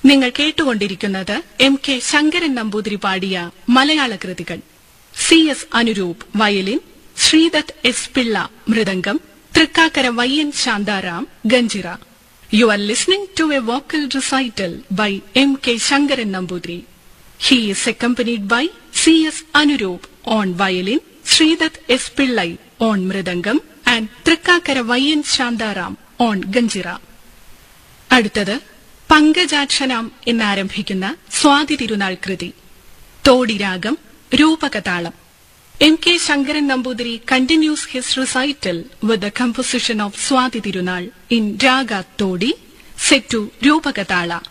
നിങ്ങൾ കേട്ടുകൊണ്ടിരിക്കുന്നത് M K Sankaran Namboothiri പാടിയ മലയാള കൃതികൾ C S Anuroop violin Sreedath S Pillai മൃദംഗം തൃക്കാക്കര വയ്യൻ ശാന്താറാം ഗഞ്ചിറ you are listening to a vocal recital by M K Sankaran Namboothiri He is accompanied by C.S. Anurup on violin, Sridath S. Pillai on mridangam and Trikkakara Vayan Shandaram on ganjira അടുത്തത് പങ്കജാക്ഷനാം എന്നാരംഭിക്കുന്ന സ്വാതി തിരുനാൾ കൃതി തോടിരാഗം രൂപകതാളം M K Sankaran Namboothiri continues his recital with the composition of Swathi Thirunal in raga തോടി set രൂപകതാള